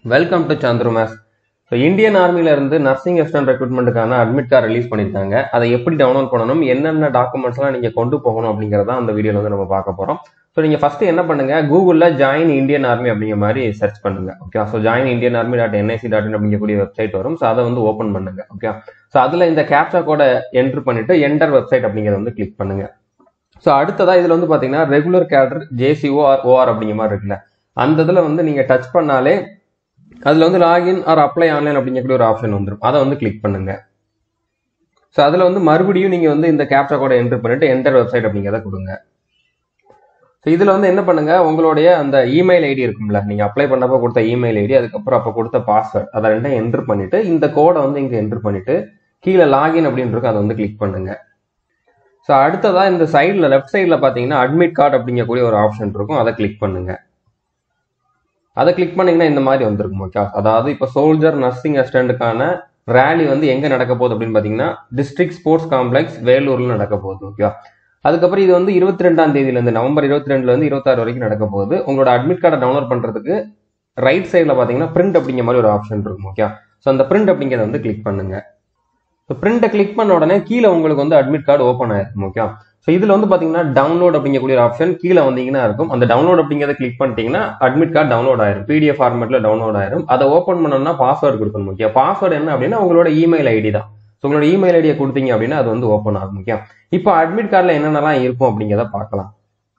welcome to Chandru mess so Indian ஆர்மில இருந்து nursing assistant ரெக்ரூட்மெண்ட்டுக்கான அட்மிட் கார்டு ரிலீஸ் பண்ணியிருக்காங்க அதை எப்படி டவுன்லோட் பண்ணணும் என்னென்ன டாக்குமெண்ட்ஸ்லாம் நீங்க கொண்டு போகணும் அப்படிங்கறத அந்த வீடியோல வந்து நம்ம பார்க்க போறோம் ஸோ நீங்க ஃபர்ஸ்ட் என்ன பண்ணுங்க கூகுளில் ஜாயின் இந்தியன் ஆர்மி அப்படிங்கிற மாதிரி சர்ச் பண்ணுங்க okay so join Indian army dot NIC dot in அப்படிங்கக்கூடிய வெப்சைட் வரும் ஸோ அதை வந்து ஓப்பன் பண்ணுங்க ஓகே ஸோ அதுல இந்த கேப்சா கோட என்ட்ரு பண்ணிட்டு என்டர் வெப்சைட் அப்படிங்கறத வந்து கிளிக் பண்ணுங்க ஸோ அடுத்ததா இதுல வந்து பாத்தீங்கன்னா regular cadre JCO or OR அப்படிங்கிற மாதிரி இருக்குல்ல அந்த இதுல வந்து நீங்க டச் பண்ணாலே அதுல வந்து லாகின் ஆர் அப்ளை ஆன்லைன் அப்படிங்கக்கூடிய ஒரு ஆப்ஷன் வந்துடும் அதை வந்து கிளிக் பண்ணுங்க ஸோ அதுல வந்து மறுபடியும் நீங்க வந்து இந்த கேப்சா கோட என்டர் பண்ணிட்டு என்டர் வெப்சைட் அப்படிங்கிறத கொடுங்க ஸோ இதுல வந்து என்ன பண்ணுங்க உங்களுடைய அந்த இமெயில் ஐடி இருக்கும்ல நீங்க அப்ளை பண்ணப்போ கொடுத்த இமெயில் ஐடி அதுக்கப்புறம் அப்போ கொடுத்த பாஸ்வேர்ட் அதை ரெண்டும் என்டர் பண்ணிட்டு இந்த கோடை வந்து இங்க என்டர் பண்ணிட்டு கீழே லாகின் அப்படின்னு இருக்கும் அதை வந்து கிளிக் பண்ணுங்க ஸோ அடுத்ததா இந்த சைடில் லெஃப்ட் சைடில் பார்த்தீங்கன்னா அட்மிட் கார்டு அப்படிங்கக்கூடிய ஒரு ஆப்ஷன் இருக்கும் அதை கிளிக் பண்ணுங்க அதை கிளிக் பண்ணீங்கன்னா இந்த மாதிரி வந்திருக்கும் ஓகே அதாவது இப்போ சோல்ஜர் நர்சிங் அசிஸ்டண்ட்டுக்கான ரேலி வந்து எங்க நடக்க போகுது அப்படின்னு பார்த்தீங்கன்னா டிஸ்ட்ரிக்ட் ஸ்போர்ட்ஸ் காம்ப்ளெக்ஸ் வேலூர்ல நடக்க போகுது ஓகே அதுக்கப்புறம் இது வந்து இருபத்தி ரெண்டாம் தேதியிலேருந்து நவம்பர் இருபத்தி ரெண்டுல இருந்து இருபத்தாறு வரைக்கும் நடக்க போகுது உங்களோட அட்மிட் கார்டை டவுன்லோட் பண்றதுக்கு ரைட் சைடில் பார்த்தீங்கன்னா பிரிண்ட் அப்படிங்கிற மாதிரி ஒரு ஆப்ஷன் இருக்கும் ஓகே ஸோ அந்த பிரிண்ட் அப்படிங்கிறத வந்து கிளிக் பண்ணுங்க ஸோ பிரிண்ட்டை கிளிக் பண்ண உடனே கீழே உங்களுக்கு வந்து அட்மிட் கார்டு ஓப்பன் ஆயிருக்கும் ஓகே ஸோ இதுல வந்து பாத்தீங்கன்னா டவுன்லோட் அப்படிங்கக்கூடிய ஆப்ஷன் கீழே வந்தீங்கன்னா இருக்கும் அந்த டவுன்லோட் அப்படிங்கிறத கிளிக் பண்ணிட்டீங்கன்னா அட்மிட் கார்டு டவுன்லோட் ஆயிரும் பிடிஎஃப் ஃபார்மேட்ல டவுன்லோட் ஆயிரும் அதை ஓப்பன் பண்ணணும்னா பாஸ்வேர்டு கொடுக்கணும் முக்கியம் பாஸ்வேர்டு என்ன அப்படின்னா உங்களோட இமெயில் ஐடி தான் ஸோ உங்களோட இமெயில் ஐடியை கொடுத்தீங்க அப்படின்னா அது வந்து ஓப்பன் ஆகும் முக்கியம் இப்போ அட்மிட் கார்டில் என்னென்னலாம் இருக்கும் அப்படிங்கிறத பார்க்கலாம்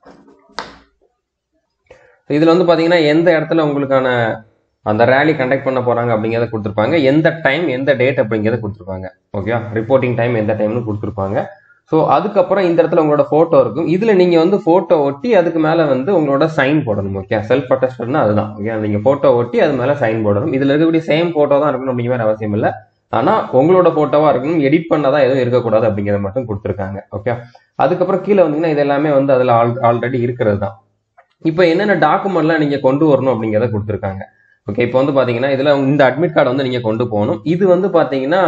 இதுல வந்து பாத்தீங்கன்னா எந்த இடத்துல உங்களுக்கான அந்த ரேலி கண்டக்ட் பண்ண போறாங்க அப்படிங்கிறத கொடுத்துருப்பாங்க எந்த டைம் எந்த டேட் அப்படிங்கிறத கொடுத்துருப்பாங்க ஓகே ரிப்போர்ட்டிங் டைம் எந்த டைம்னு கொடுத்துருப்பாங்க ஸோ அதுக்கப்புறம் இந்த இடத்துல உங்களோட போட்டோ இருக்கும் இதுல நீங்க வந்து போட்டோ ஒட்டி அதுக்கு மேல வந்து உங்களோட சைன் போடணும் ஓகே செல்ஃப் அட்டஸ்டட்னா அதுதான் ஓகே நீங்க போட்டோ ஒட்டி அது மேல சைன் போடணும் இதுல இருக்கக்கூடிய சேம் போட்டோ தான் இருக்கணும் அப்படிங்கிற மாதிரி அவசியம் இல்லை ஆனா உங்களோட போட்டோவா இருக்கணும் எடிட் பண்ணதான் எதுவும் இருக்கக்கூடாது அப்படிங்கிறத மட்டும் கொடுத்துருக்காங்க ஓகே அதுக்கப்புறம் கீழே வந்தீங்கன்னா இது எல்லாமே வந்து அதுல ஆல்ரெடி இருக்கிறது தான் இப்போ என்னென்ன டாக்குமெண்ட்லாம் நீங்க கொண்டு வரணும் அப்படிங்கிறத கொடுத்துருக்காங்க ஓகே இப்போ வந்து பாத்தீங்கன்னா இதுல இந்த அட்மிட் கார்டு வந்து நீங்க கொண்டு போகணும் இது வந்து பாத்தீங்கன்னா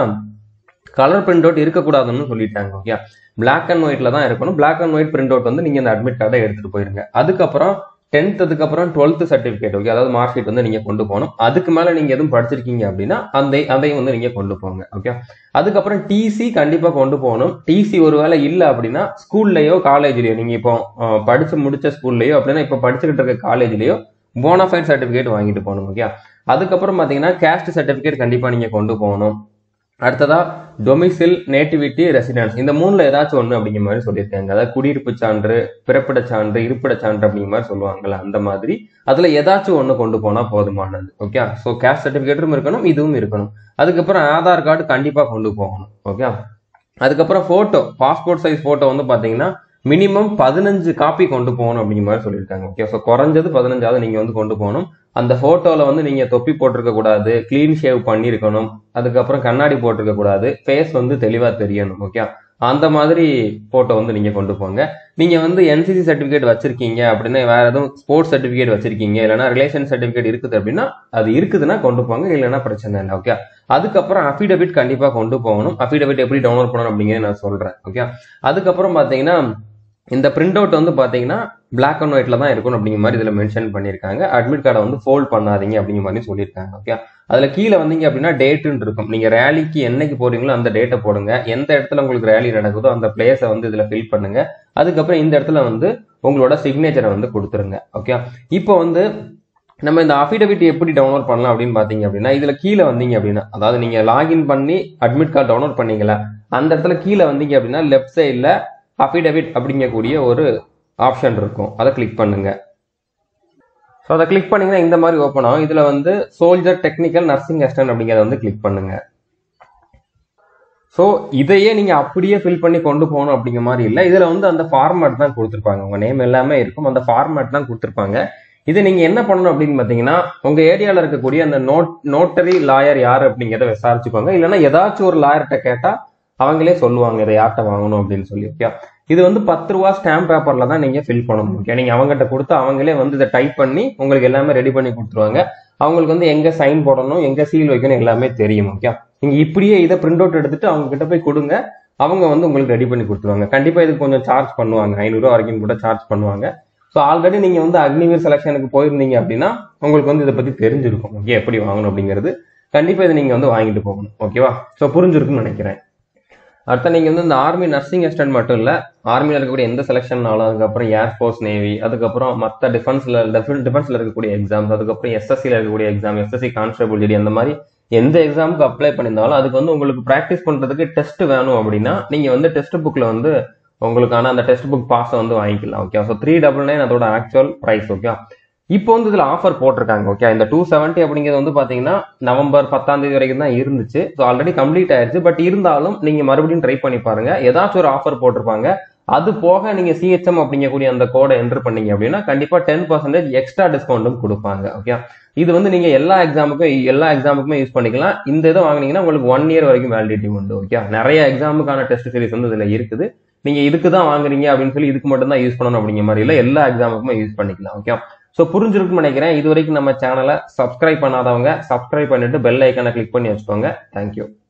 கலர் பிரிண்ட் அவுட் இருக்கக்கூடாதுன்னு சொல்லிட்டாங்க ஓகே பிளாக் அண்ட் ஒயிட்ல தான் இருக்கணும் black and white print out வந்து நீங்க இந்த அட்மிட் கார்டை எடுத்துட்டு போயிருங்க அதுக்கப்புறம் டென்த்துக்கு அப்புறம் டுவெல்த் சர்டிபிகேட் ஓகே அதாவது மார்க் ஷீட் வந்து நீங்க கொண்டு போகணும் அதுக்கு மேல நீங்க எதுவும் படிச்சிருக்கீங்க அப்படின்னா அந்த அதையும் வந்து நீங்க கொண்டு போங்க ஓகே அதுக்கப்புறம் டிசி கண்டிப்பா கொண்டு போகணும் டிசி ஒருவேளை இல்லை அப்படின்னா ஸ்கூல்லயோ காலேஜ்லயோ நீங்க இப்போ படிச்சு முடிச்ச ஸ்கூல்லயோ அப்படின்னா இப்போ படிச்சுக்கிட்டு இருக்க காலேஜ்லயோ போனஃபைட் சர்டிபிகேட் வாங்கிட்டு போகணும் ஓகே அதுக்கப்புறம் பாத்தீங்கன்னா கேஸ்ட் சர்டிபிகேட் கண்டிப்பா நீங்க கொண்டு போகணும் அடுத்ததா டொமிசில் நேட்டிவிட்டி ரெசிடென்ஸ் இந்த மூணுல ஏதாச்சும் ஒண்ணு அப்படிங்கிற மாதிரி சொல்லியிருக்காங்க அதாவது குடியிருப்பு சான்று பிறப்பிட சான்று இருப்பிட சான்று அப்படிங்கிற மாதிரி சொல்லுவாங்கல்ல அந்த மாதிரி அதுல ஏதாச்சும் ஒண்ணு கொண்டு போனா போதுமானது ஓகே ஸோ கேஸ்ட் சர்டிபிகேட்டும் இருக்கணும் இதுவும் இருக்கணும் அதுக்கப்புறம் ஆதார் கார்டு கண்டிப்பா கொண்டு போகணும் ஓகே அதுக்கப்புறம் போட்டோ பாஸ்போர்ட் சைஸ் போட்டோ வந்து பாத்தீங்கன்னா மினிமம் பதினஞ்சு காப்பி கொண்டு போகணும் அப்படிங்கிற மாதிரி சொல்லியிருக்காங்க ஓகே ஸோ குறைஞ்சது பதினஞ்சாவது நீங்க வந்து கொண்டு போகணும் அந்த போட்டோல வந்து நீங்க தொப்பி போட்டிருக்க கூடாது கிளீன் ஷேவ் பண்ணிருக்கணும் அதுக்கப்புறம் கண்ணாடி போட்டிருக்க கூடாது ஃபேஸ் வந்து தெளிவா தெரியணும் ஓகே அந்த மாதிரி போட்டோ வந்து நீங்க கொண்டு போங்க நீங்க வந்து என்சிசி சர்டிபிகேட் வச்சிருக்கீங்க அப்படின்னா வேற எதுவும் ஸ்போர்ட்ஸ் சர்டிபிகேட் வச்சிருக்கீங்க இல்லைன்னா ரிலேஷன் சர்டிபிகேட் இருக்குது அப்படின்னா அது இருக்குதுன்னா கொண்டு போங்க இல்லைன்னா பிரச்சனை இல்லை ஓகே அதுக்கப்புறம் அஃபிடவிட் கண்டிப்பா கொண்டு போகணும் அஃபிடவிட் எப்படி டவுன்லோட் பண்ணணும் அப்படிங்கிறத நான் சொல்றேன் ஓகே அதுக்கப்புறம் பாத்தீங்கன்னா இந்த பிரிண்ட் அவுட் வந்து பாத்தீங்கன்னா பிளாக் அண்ட் ஒயிட்ல தான் இருக்கணும் அப்படிங்கிற மாதிரி இதுல மென்ஷன் பண்ணிருக்காங்க அட்மிட் கார்டை வந்து ஃபோல்ட் பண்ணாதீங்க அப்படிங்கிற மாதிரி சொல்லியிருக்காங்க ஓகே அதுல கீழே வந்தீங்க அப்படின்னா டேட்டுன்னு இருக்கும் நீங்க ரேலிக்கு என்னைக்கு போறீங்களோ அந்த டேட்டை போடுங்க எந்த இடத்துல உங்களுக்கு ரேலி நடக்குதோ அந்த பிளேஸை வந்து இதுல ஃபில் பண்ணுங்க அதுக்கப்புறம் இந்த இடத்துல வந்து உங்களோட சிக்னேச்சரை வந்து கொடுத்துருங்க ஓகே இப்போ வந்து நம்ம இந்த அஃபிடவிட் எப்படி டவுன்லோட் பண்ணலாம் அப்படின்னு பாத்தீங்க அப்படின்னா இதுல கீழே வந்தீங்க அப்படின்னா அதாவது நீங்க லாகின் பண்ணி அட்மிட் கார்டு டவுன்லோட் பண்ணீங்களா அந்த இடத்துல கீழே வந்தீங்க அப்படின்னா லெஃப்ட் சைட்ல அஃபிடவிட் அப்படிங்கக்கூடிய ஒரு ஆப்ஷன் இருக்கும் அதை கிளிக் பண்ணுங்க ஸோ அதை கிளிக் பண்ணீங்கன்னா இந்த மாதிரி ஓப்பன் ஆகும் இதுல வந்து சோல்ஜர் டெக்னிக்கல் நர்சிங் அசிஸ்டன்ட் அப்படிங்கிறத வந்து கிளிக் பண்ணுங்க ஸோ இதையே நீங்க அப்படியே ஃபில் பண்ணி கொண்டு போகணும் அப்படிங்கிற மாதிரி இல்லை இதுல வந்து அந்த ஃபார்மேட் தான் கொடுத்துருப்பாங்க உங்க நேம் எல்லாமே இருக்கும் அந்த ஃபார்மேட் தான் கொடுத்துருப்பாங்க இது நீங்க என்ன பண்ணணும் அப்படின்னு பாத்தீங்கன்னா உங்க ஏரியால இருக்கக்கூடிய அந்த நோட் நோட்டரி லாயர் யார் அப்படிங்கிறத விசாரிச்சுக்கோங்க இல்லைன்னா ஏதாச்சும் ஒரு லாயர்கிட்ட கேட்டா அவங்களே சொல்லுவாங்க இதை யார்கிட்ட வாங்கணும் அப்படின்னு சொல்லி ஓகே இது வந்து பத்து ரூபா ஸ்டாம்ப் பேப்பர்ல தான் நீங்க ஃபில் பண்ணணும் ஓகே நீங்க அவங்ககிட்ட கொடுத்து அவங்களே வந்து இதை டைப் பண்ணி உங்களுக்கு எல்லாமே ரெடி பண்ணி கொடுத்துருவாங்க அவங்களுக்கு வந்து எங்க சைன் போடணும் எங்க சீல் வைக்கணும் எல்லாமே தெரியும் ஓகே நீங்க இப்படியே இதை பிரிண்ட் அவுட் எடுத்துட்டு அவங்க கிட்ட போய் கொடுங்க அவங்க வந்து உங்களுக்கு ரெடி பண்ணி கொடுத்துருவாங்க கண்டிப்பா இதுக்கு கொஞ்சம் சார்ஜ் பண்ணுவாங்க ஐநூறுரூவா வரைக்கும் கூட சார்ஜ் பண்ணுவாங்க ஸோ ஆல்ரெடி நீங்கள் வந்து அக்னிவீர் செலெக்ஷனுக்கு போயிருந்தீங்க அப்படின்னா உங்களுக்கு வந்து இதை பற்றி தெரிஞ்சிருக்கும் ஓகே எப்படி வாங்கணும் அப்படிங்கிறது கண்டிப்பாக இதை நீங்கள் வந்து வாங்கிட்டு போகணும் ஓகேவா ஸோ புரிஞ்சிருக்குன்னு நினைக்கிறேன் அடுத்த நீங்கள் வந்து இந்த ஆர்மி நர்சிங் அசிஸ்டன்ட் மட்டும் இல்லை ஆர்மியில் இருக்கக்கூடிய எந்த செலெக்ஷன்னாலும் அதுக்கப்புறம் ஏர்ஃபோர்ஸ் நேவி அதுக்கப்புறம் மற்ற டிஃபென்ஸில் டிஃபென்ஸில் இருக்கக்கூடிய எக்ஸாம்ஸ் அதுக்கப்புறம் எஸ்எஸ்சியில் இருக்கக்கூடிய எக்ஸாம் எஸ்எஸ்சி கான்ஸ்டபிள் ஜிடி அந்த மாதிரி எந்த எக்ஸாமுக்கு அப்ளை பண்ணியிருந்தாலும் அதுக்கு வந்து உங்களுக்கு ப்ராக்டிஸ் பண்ணுறதுக்கு டெஸ்ட் வேணும் அப்படின்னா நீங்கள் வந்து டெஸ்ட் புக்கில் வந்து உங்களுக்கான அந்த டெஸ்ட் புக் பாஸை வந்து வாங்கிக்கலாம் okay so three double nine அதோட ஆக்சுவல் ப்ரைஸ் ஓகே இப்போ வந்து இதில் ஆஃபர் போட்டிருக்காங்க ஓகே இந்த டூ செவன்ட்டி அப்படிங்கிறது வந்து பார்த்தீங்கன்னா நவம்பர் பத்தாம் தேதி வரைக்கும் தான் இருந்துச்சு ஸோ ஆல்ரெடி கம்ப்ளீட் ஆயிருச்சு பட் இருந்தாலும் நீங்கள் மறுபடியும் ட்ரை பண்ணி பாருங்க ஏதாச்சும் ஒரு ஆஃபர் போட்டிருப்பாங்க அது போக நீங்கள் சிஹெச்எம் அப்படிங்கக்கூடிய அந்த கோடை என்டர் பண்ணீங்க அப்படின்னா கண்டிப்பாக டென் பர்சன்டேஜ் எக்ஸ்ட்ரா டிஸ்கவுண்ட்டும் கொடுப்பாங்க ஓகே இது வந்து நீங்கள் எல்லா எக்ஸாமுக்கும் எல்லா எக்ஸாமுக்குமே யூஸ் பண்ணிக்கலாம் இந்த இதை வாங்கினீங்கன்னா உங்களுக்கு ஒன் இயர் வரைக்கும் வேலிடிட்டி உண்டு ஓகே நிறைய எக்ஸாமுக்கான டெஸ்ட் சீரிஸ் வந்து இதில் இருக்குது நீங்கள் இதுக்கு தான் வாங்குறீங்க அப்படின்னு சொல்லி இதுக்கு மட்டும் தான் யூஸ் பண்ணணும் அப்படிங்கிற மாதிரி இல்லை எல்லா எக்ஸாமுக்குமே யூஸ் பண்ணிக்கலாம் ஓகே ஸோ புரிஞ்சிருக்குன்னு நினைக்கிறேன் இது வரைக்கும் நம்ம சேனலை சப்ஸ்கிரைப் பண்ணாதவங்க சப்ஸ்கிரைப் பண்ணிட்டு பெல் ஐக்கனை கிளிக் பண்ணி வச்சுக்கோங்க தேங்க்யூ